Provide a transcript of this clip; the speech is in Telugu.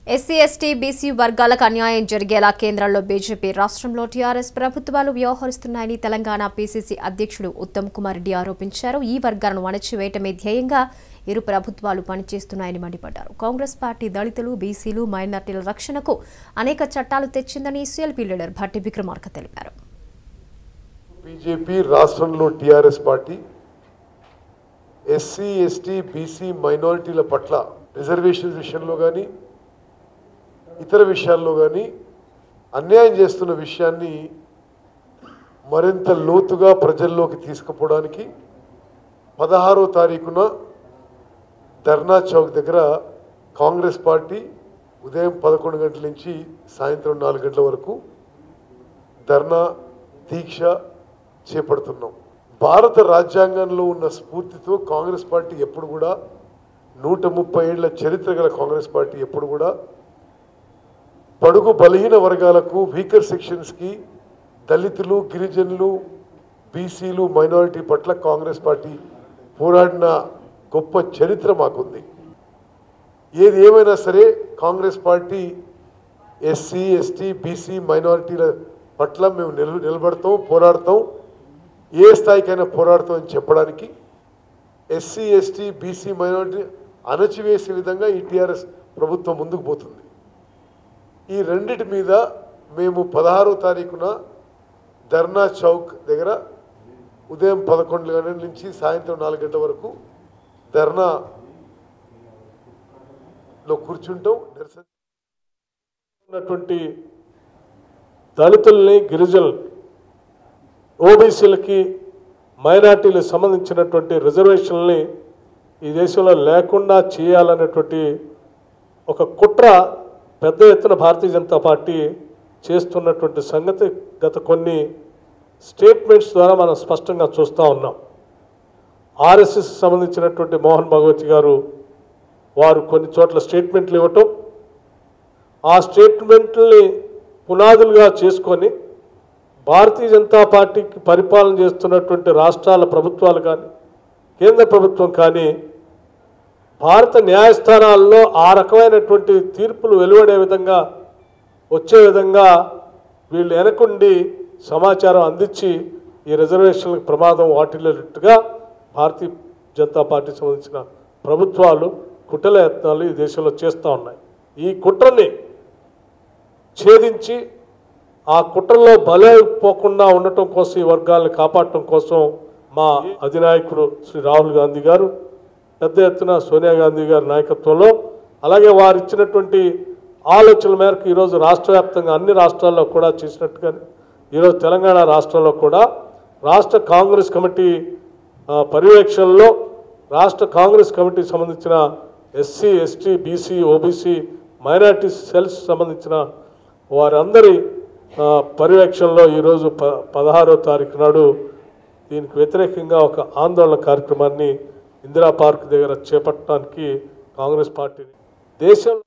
ఎస్సీ ఎస్టీ బీసీ వర్గాలకు అన్యాయం జరిగేలా కేంద్రంలో బీజేపీ రాష్ట్రంలో టీఆర్ఎస్ ప్రభుత్వాలు వ్యవహరిస్తున్నాయని తెలంగాణ పీసీసీ అధ్యక్షుడు ఉత్తమ్ కుమార్ రెడ్డి ఆరోపించారు ఈ వర్గాలను అణచివేయటమే ధ్యేయంగా ఇరు ప్రభుత్వాలు పనిచేస్తున్నాయని మండిపడ్డారు కాంగ్రెస్ పార్టీ దళితులు బీసీలు మైనార్టీల రక్షణకు అనేక చట్టాలు తెచ్చిందని సీఎల్పీ లీడర్ భట్టి విక్రమార్క తెలిపారు బీజేపీ రాష్ట్రంలో TRS party SC ST BC మైనారిటీల పట్ల రిజర్వేషన్ విషయంలో కానీ ఇతర విషయాల్లో కానీ అన్యాయం చేస్తున్న విషయాన్ని మరింత లోతుగా ప్రజల్లోకి తీసుకుపోవడానికి పదహారో తారీఖున ధర్నా చౌక్ దగ్గర కాంగ్రెస్ పార్టీ ఉదయం పదకొండు గంటల నుంచి సాయంత్రం నాలుగు గంటల వరకు ధర్నా దీక్ష చేపడుతున్నాం భారత రాజ్యాంగంలో ఉన్న స్ఫూర్తితో కాంగ్రెస్ పార్టీ ఎప్పుడు కూడా నూట ముప్పై ఏళ్ల చరిత్ర గల కాంగ్రెస్ పార్టీ ఎప్పుడు కూడా పడుగు బలహీన వర్గాలకు వీకర్ సెక్షన్స్కి దళితులు గిరిజనులు బీసీలు మైనారిటీ పట్ల కాంగ్రెస్ పార్టీ పోరాడిన గొప్ప చరిత్ర మాకుంది ఏది ఏమైనా సరే Congress party SC ST BC మైనారిటీల పట్ల మేము నిల నిలబడతాం పోరాడతాం ఏ స్థాయికైనా పోరాడతాం అని చెప్పడానికి ఎస్సీ ఎస్టీ బీసీ మైనారిటీ అణచివేసే విధంగా ఈ టీఆర్ఎస్ ప్రభుత్వం ముందుకు పోతుంది ఈ రెండిటి మీద మేము పదహారో తారీఖున ధర్నా చౌక్ దగ్గర ఉదయం పదకొండు గంటల నుంచి సాయంత్రం నాలుగు గంటల వరకు ధర్నా లో కూర్చుంటాం నిరసన ఉన్నటువంటి దళితుల్ని గిరిజనులు ఓబీసీలకి మైనార్టీలకు సంబంధించినటువంటి రిజర్వేషన్ని ఈ దేశంలో లేకుండా చేయాలనేటువంటి ఒక కుట్ర పెద్ద ఎత్తున భారతీయ జనతా పార్టీ చేస్తున్నటువంటి సంగతి గత కొన్ని స్టేట్మెంట్స్ ద్వారా మనం స్పష్టంగా చూస్తూ ఉన్నాం ఆర్ఎస్ఎస్ సంబంధించినటువంటి మోహన్ భగవత్ గారు వారు కొన్ని చోట్ల స్టేట్మెంట్లు ఇవ్వటం ఆ స్టేట్మెంట్ని పునాదులుగా చేసుకొని భారతీయ జనతా పార్టీకి పరిపాలన చేస్తున్నటువంటి రాష్ట్రాల ప్రభుత్వాలు కానీ కేంద్ర ప్రభుత్వం కానీ భారత న్యాయస్థానాల్లో ఆ రకమైనటువంటి తీర్పులు వెలువడే విధంగా వచ్చే విధంగా వీళ్ళు వెనకుండి సమాచారం అందించి ఈ రిజర్వేషన్లకు ప్రమాదం వాటిల్లేటట్టుగా భారతీయ జనతా పార్టీ సంబంధించిన ప్రభుత్వాలు కుట్రల యత్నాలు ఈ దేశంలో చేస్తూ ఉన్నాయి ఈ కుట్రని ఛేదించి ఆ కుట్రలో బలైపోకుండా ఉండటం కోసం ఈ వర్గాలను కాపాడటం కోసం మా అధినాయకుడు శ్రీ రాహుల్ గాంధీ గారు పెద్ద ఎత్తున సోనియా గాంధీ గారి నాయకత్వంలో అలాగే వారు ఇచ్చినటువంటి ఆలోచనల మేరకు ఈరోజు రాష్ట్ర వ్యాప్తంగా అన్ని రాష్ట్రాల్లో కూడా చేసినట్టుగానే ఈరోజు తెలంగాణ రాష్ట్రంలో కూడా రాష్ట్ర కాంగ్రెస్ కమిటీ ఆ, పర్యవేక్షణలో రాష్ట్ర కాంగ్రెస్ కమిటీకి సంబంధించిన SC ST BC OBC minority cells సంబంధించిన వారందరి ఆ, పర్యవేక్షణలో ఈరోజు ప పదహారో తారీఖు నాడు దీనికి వ్యతిరేకంగా ఒక ఆందోళన కార్యక్రమాన్ని ఇందిరా పార్క్ దగ్గర చేపట్టడానికి కాంగ్రెస్ పార్టీ దేశం